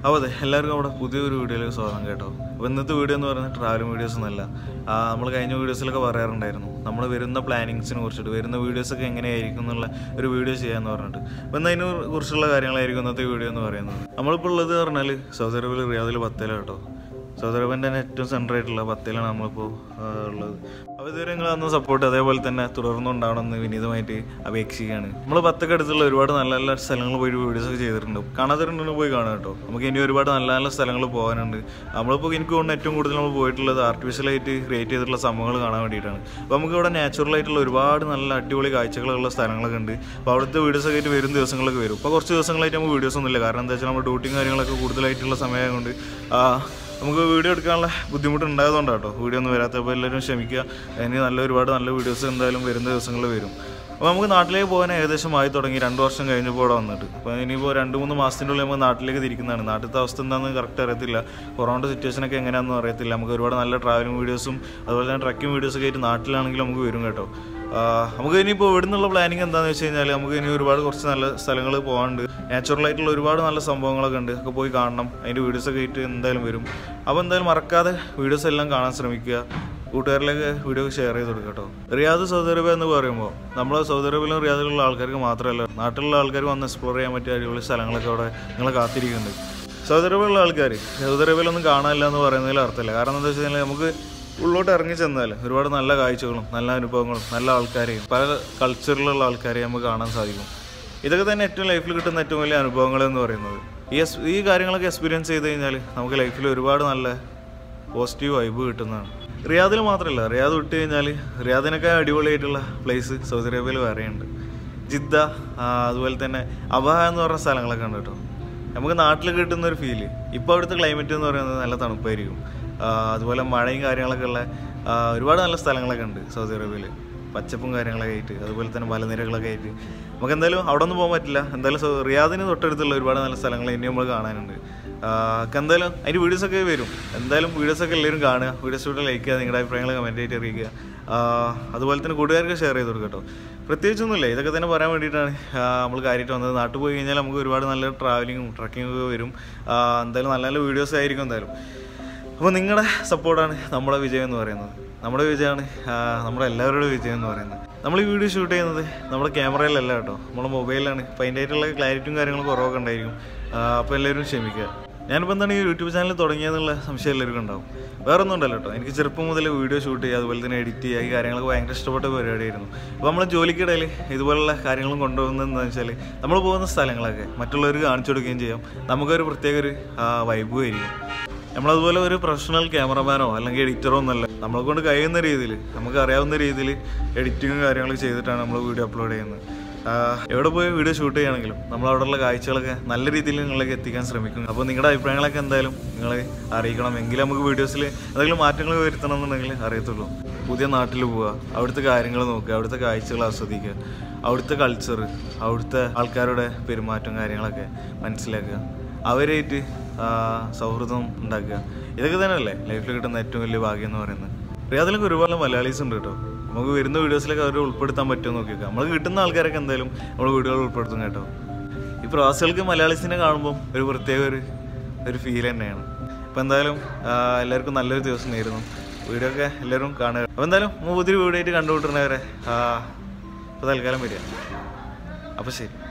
അപ്പോൾ അതെ എല്ലാവർക്കും അവിടെ പുതിയൊരു വീഡിയോയിലേക്ക് സ്വാഗതം കേട്ടോ അപ്പോൾ ഇന്നത്തെ വീഡിയോ എന്ന് പറയുന്നത് ട്രാവലിംഗ് വീഡിയോസ് എന്നല്ല നമ്മൾ കഴിഞ്ഞ വീഡിയോസിലൊക്കെ പറയാറുണ്ടായിരുന്നു നമ്മൾ വരുന്ന പ്ലാനിങ്സിനെ കുറിച്ചിട്ട് വരുന്ന വീഡിയോസൊക്കെ എങ്ങനെയായിരിക്കും എന്നുള്ള ഒരു വീഡിയോ ചെയ്യാമെന്ന് പറഞ്ഞിട്ട് അപ്പോൾ ഇന്ന് അതിനെ കുറിച്ചുള്ള കാര്യങ്ങളായിരിക്കും ഇന്നത്തെ വീഡിയോ എന്ന് പറയുന്നത് നമ്മളിപ്പോൾ ഉള്ളത് പറഞ്ഞാൽ സൗദി അറേബ്യയിൽ റിയാദിൽ ബത്തേല കേട്ടോ സൗദി അറേബ്യൻ്റെ തന്നെ ഏറ്റവും സെൻറ്റർ ആയിട്ടുള്ള ബത്തേലാണ് നമ്മളിപ്പോൾ ആ, ഉള്ളത് അപ്പോൾ ഇതുവരെ നിങ്ങൾ തന്ന സപ്പോർട്ട് അതേപോലെ തന്നെ തുടർന്നുണ്ടാവണമെന്ന് വിനീതമായിട്ട് അപേക്ഷിക്കുകയാണ് നമ്മൾ ബത്തൊക്കെ അടുത്തുള്ള ഒരുപാട് നല്ല നല്ല സ്ഥലങ്ങൾ പോയി വീഡിയോസ് ഒക്കെ ചെയ്തിട്ടുണ്ട് കാണാത്തവരുണ്ടെങ്കിൽ പോയി കാണാം കേട്ടോ നമുക്ക് ഇനി ഒരുപാട് നല്ല നല്ല സ്ഥലങ്ങൾ പോകാനുണ്ട് നമ്മളിപ്പോൾ എനിക്ക് തോന്നുന്നു ഏറ്റവും കൂടുതൽ നമ്മൾ പോയിട്ടുള്ളത് ആർട്ടിഫിഷ്യലായിട്ട് ക്രിയേറ്റ് ചെയ്തിട്ടുള്ള സംഭവങ്ങൾ കാണാൻ വേണ്ടിയിട്ടാണ് അപ്പോൾ നമുക്ക് ഇവിടെ നാച്ചുറൽ ആയിട്ടുള്ള ഒരുപാട് നല്ല അടിപൊളി കാഴ്ചകളുള്ള സ്ഥലങ്ങളൊക്കെ ഉണ്ട് അപ്പോൾ അവിടുത്തെ വീഡിയോസ് ഒക്കെ ആയിട്ട് വരും ദിവസങ്ങളൊക്കെ വരും ഇപ്പോൾ കുറച്ച് ദിവസങ്ങളായിട്ട് നമുക്ക് വീഡിയോസ് ഒന്നുമില്ല കാരണം എന്താ വെച്ചാൽ നമ്മൾ ഡ്യൂട്ടിയും കാര്യങ്ങളൊക്കെ കൂടുതലായിട്ടുള്ള സമയമായതുകൊണ്ട് ആ, നമുക്ക് വീഡിയോ എടുക്കാനുള്ള ബുദ്ധിമുട്ട് ഉണ്ടായതുകൊണ്ടാണ് കേട്ടോ വീഡിയോ ഒന്നും വരാത്തപ്പോൾ എല്ലാവരും ക്ഷമിക്കുക ഇനി നല്ല ഒരുപാട് നല്ല വീഡിയോസ് എന്തായാലും വരുന്ന ദിവസങ്ങളിൽ വരും അപ്പോൾ നമുക്ക് നാട്ടിലേക്ക് പോകാൻ ഏകദേശം ആയി തുടങ്ങി രണ്ട് വർഷം കഴിഞ്ഞപ്പോൾ ഇവിടെ വന്നിട്ട് അപ്പോൾ ഇനിയിപ്പോൾ രണ്ട് മൂന്ന് മാസത്തിൻ്റെ ഉള്ളിൽ നമുക്ക് നാട്ടിലേക്ക് തിരിക്കുന്നതാണ് നാട്ടിലത്തെ അവസ്ഥ എന്താണെന്ന് കറക്റ്റ് അറിയത്തില്ല കൊറോണ സിറ്റുവേഷനൊക്കെ എങ്ങനെയാണെന്ന് അറിയത്തില്ല നമുക്ക് ഒരുപാട് നല്ല ട്രാവലിംഗ് വീഡിയോസും അതുപോലെ തന്നെ ട്രക്കിംഗ് വീഡിയോസൊക്കെ ആയിട്ട് നാട്ടിലാണെങ്കിൽ നമുക്ക് വരും കേട്ടോ ആ, നമുക്ക് ഇനിയിപ്പോൾ ഇവിടെ നിന്നുള്ള പ്ലാനിങ് എന്താണെന്ന് വെച്ച് കഴിഞ്ഞാൽ നമുക്ക് ഇനി ഒരുപാട് കുറച്ച് നല്ല സ്ഥലങ്ങൾ പോകാനുണ്ട് നാച്ചുറൽ ആയിട്ടുള്ള ഒരുപാട് നല്ല സംഭവങ്ങളൊക്കെ ഉണ്ട് ഒക്കെ പോയി കാണണം അതിൻ്റെ വീഡിയോസൊക്കെ ആയിട്ട് എന്തായാലും വരും അപ്പോൾ എന്തായാലും മറക്കാതെ വീഡിയോസ് എല്ലാം കാണാൻ ശ്രമിക്കുക കൂട്ടുകാരിലേക്ക് വീഡിയോ ഷെയർ ചെയ്ത് കൊടുക്കുക കേട്ടോ റിയാദ് സൗദി അറേബ്യ എന്ന് പറയുമ്പോൾ നമ്മൾ സൗദി അറേബ്യയിലും റിയാദിലുള്ള ആൾക്കാർക്ക് മാത്രമല്ല നാട്ടിലുള്ള ആൾക്കാർക്ക് വന്ന് എക്സ്പ്ലോർ ചെയ്യാൻ പറ്റിയ അടിപൊളി സ്ഥലങ്ങളൊക്കെ അവിടെ നിങ്ങളെ കാത്തിരിക്കുന്നുണ്ട് സൗദി അറേബ്യയിലുള്ള ആൾക്കാർ സൗദി അറേബ്യയിലൊന്നും കാണാനില്ല എന്ന് പറയുന്നതിൽ അർത്ഥമില്ല കാരണം എന്താ വെച്ച് കഴിഞ്ഞാൽ നമുക്ക് ഉള്ളോട്ട് ഇറങ്ങി ചെന്നാൽ ഒരുപാട് നല്ല കാഴ്ചകളും നല്ല അനുഭവങ്ങളും നല്ല ആൾക്കാരെയും പല കൾച്ചറിലുള്ള ആൾക്കാരെയും നമുക്ക് കാണാൻ സാധിക്കും ഇതൊക്കെ തന്നെ ഏറ്റവും ലൈഫിൽ കിട്ടുന്ന ഏറ്റവും വലിയ അനുഭവങ്ങൾ എന്ന് പറയുന്നത് ഈ എസ് ഈ കാര്യങ്ങളൊക്കെ എക്സ്പീരിയൻസ് ചെയ്ത് കഴിഞ്ഞാൽ നമുക്ക് ലൈഫിൽ ഒരുപാട് നല്ല പോസിറ്റീവ് വൈബ് കിട്ടുന്നതാണ് റിയാദിൽ മാത്രമല്ല റിയാദ് വിട്ട് കഴിഞ്ഞാൽ റിയാദിനൊക്കെ അടിപൊളിയായിട്ടുള്ള പ്ലേസ് സൗദി അറേബ്യയിൽ വേറെയുണ്ട് ജിദ്ദ ആ, അതുപോലെ തന്നെ അബഹ എന്ന് പറഞ്ഞ സ്ഥലങ്ങളൊക്കെ ഉണ്ട് കേട്ടോ നമുക്ക് നാട്ടിൽ കിട്ടുന്ന ഒരു ഫീല് ഇപ്പോൾ അവിടുത്തെ ക്ലൈമറ്റ് എന്ന് പറയുന്നത് നല്ല തണുപ്പായിരിക്കും ആ, അതുപോലെ മഴയും കാര്യങ്ങളൊക്കെ ഉള്ള ആ, ഒരുപാട് നല്ല സ്ഥലങ്ങളൊക്കെ ഉണ്ട് സൗദി അറേബ്യയിൽ പച്ചപ്പും കാര്യങ്ങളൊക്കെ ആയിട്ട് അതുപോലെ തന്നെ മലനിരകളൊക്കെ ആയിട്ട് നമുക്ക് എന്തായാലും അവിടെ ഒന്നും പോകാൻ പറ്റില്ല എന്തായാലും സൗ- റിയാദിന് തൊട്ടടുത്തുള്ള ഒരുപാട് നല്ല സ്ഥലങ്ങൾ ഇനി നമ്മൾ കാണാനുണ്ട് ആ, ഒക്കെ എന്തായാലും അതിൻ്റെ വീഡിയോസൊക്കെ വരും എന്തായാലും വീഡിയോസൊക്കെ എല്ലാവരും കാണുക വീഡിയോസ് കൂടെ ലൈക്ക് ചെയ്യുക നിങ്ങളുടെ അഭിപ്രായങ്ങൾ കമൻറ്റ് ആയിട്ട് അറിയിക്കുക ആ, അതുപോലെ തന്നെ കൂട്ടുകാർക്ക് ഷെയർ ചെയ്ത് കൊടുക്കുക കേട്ടോ പ്രത്യേകിച്ചൊന്നുമില്ല ഇതൊക്കെ തന്നെ പറയാൻ വേണ്ടിയിട്ടാണ് നമ്മൾ കാര്യമായിട്ട് വന്നത് നാട്ടിൽ പോയി കഴിഞ്ഞാൽ നമുക്ക് ഒരുപാട് നല്ല ട്രാവലിങ്ങും ട്രക്കിങ്ങും ഒക്കെ വരും ആ, എന്തായാലും നല്ല നല്ല വീഡിയോസ് ആയിരിക്കും എന്തായാലും അപ്പോൾ നിങ്ങളുടെ സപ്പോർട്ടാണ് നമ്മുടെ വിജയം എന്ന് പറയുന്നത് നമ്മുടെ വിജയമാണ് ആ, നമ്മുടെ എല്ലാവരുടെയും വിജയം എന്ന് പറയുന്നത് നമ്മൾ ഈ വീഡിയോ ഷൂട്ട് ചെയ്യുന്നത് നമ്മുടെ ക്യാമറയിലല്ല കേട്ടോ നമ്മുടെ മൊബൈലിലാണ് അപ്പോൾ അതിൻ്റെ ആയിട്ടുള്ള ക്ലാരിറ്റിയും കാര്യങ്ങളും കുറവൊക്കെ ഉണ്ടായിരിക്കും അപ്പോൾ എല്ലാവരും ക്ഷമിക്കുക ഞാനിപ്പോൾ എന്താണ് ഈ യൂട്യൂബ് ചാനൽ തുടങ്ങിയതെന്നുള്ള സംശയം എല്ലാവർക്കും ഉണ്ടാവും വേറെ ഒന്നും ഉണ്ടല്ലോ കേട്ടോ എനിക്ക് ചെറുപ്പം മുതൽ വീഡിയോ ഷൂട്ട് ചെയ്യുക അതുപോലെ തന്നെ എഡിറ്റ് ചെയ്യുക ഈ കാര്യങ്ങളൊക്കെ ഭയങ്കര ഇഷ്ടപ്പെട്ട പരിപാടിയായിരുന്നു അപ്പോൾ നമ്മൾ ജോലിക്കിടയിൽ ഇതുപോലുള്ള കാര്യങ്ങളും കൊണ്ടുപോകുന്നത് എന്താണെന്ന് വെച്ചാൽ നമ്മൾ പോകുന്ന സ്ഥലങ്ങളൊക്കെ മറ്റുള്ളവർക്ക് കാണിച്ചു കൊടുക്കുകയും ചെയ്യാം നമുക്കൊരു പ്രത്യേക ഒരു വൈബും ആയിരിക്കും നമ്മളതുപോലെ ഒരു പ്രൊഫഷണൽ ക്യാമറമാനോ അല്ലെങ്കിൽ എഡിറ്ററോ ഒന്നല്ല നമ്മളെ കൊണ്ട് കഴിയുന്ന രീതിയിൽ നമുക്ക് അറിയാവുന്ന രീതിയിൽ എഡിറ്റിങ്ങും കാര്യങ്ങളൊക്കെ ചെയ്തിട്ടാണ് നമ്മൾ വീഡിയോ അപ്ലോഡ് ചെയ്യുന്നത് ആഹ് എവിടെ പോയി വീഡിയോ ഷൂട്ട് ചെയ്യുകയാണെങ്കിലും നമ്മൾ അവിടെയുള്ള കാഴ്ചകളൊക്കെ നല്ല രീതിയിൽ നിങ്ങളിലേക്ക് എത്തിക്കാൻ ശ്രമിക്കും അപ്പോൾ നിങ്ങളുടെ അഭിപ്രായങ്ങളൊക്കെ എന്തായാലും നിങ്ങൾ അറിയിക്കണം എങ്കിലും നമുക്ക് വീഡിയോസിൽ എന്തെങ്കിലും മാറ്റങ്ങൾ വരുത്തണം എന്നുണ്ടെങ്കിൽ അറിയത്തുള്ളൂ പുതിയ നാട്ടിൽ പോവുക അവിടുത്തെ കാര്യങ്ങൾ നോക്കുക അവിടുത്തെ കാഴ്ചകൾ ആസ്വദിക്കുക അവിടുത്തെ കൾച്ചർ അവിടുത്തെ ആൾക്കാരുടെ പെരുമാറ്റം കാര്യങ്ങളൊക്കെ മനസ്സിലാക്കുക അവരായിട്ട് ആ, സൗഹൃദം ഉണ്ടാക്കുക ഇതൊക്കെ തന്നെയല്ലേ ലൈഫിൽ കിട്ടുന്ന ഏറ്റവും വലിയ ഭാഗ്യം എന്ന് പറയുന്നത് റിയാദിലൊക്കെ ഒരുപാട് മലയാളീസ് ഉണ്ട് കേട്ടോ നമുക്ക് വരുന്ന വീഡിയോസിലൊക്കെ അവരെ ഉൾപ്പെടുത്താൻ പറ്റുമോ നോക്കിയൊക്കെ നമ്മൾ കിട്ടുന്ന ആൾക്കാരൊക്കെ എന്തായാലും നമ്മൾ വീഡിയോകൾ ഉൾപ്പെടുത്തും കേട്ടോ ഈ പ്രവാസികൾക്ക് മലയാളീസിനെ കാണുമ്പോൾ ഒരു പ്രത്യേക ഒരു ഒരു ഫീൽ തന്നെയാണ് അപ്പോൾ എന്തായാലും ആ, എല്ലാവർക്കും നല്ലൊരു ദിവസം നേരുന്നു വീഡിയോ ഒക്കെ എല്ലാവരും കാണുക അപ്പോൾ എന്തായാലും പുതിയൊരു വീഡിയോ ആയിട്ട് കണ്ടുപിട്ടുന്നവരെ അപ്പോൾ തൽക്കാലം വരിക അപ്പോൾ ശരി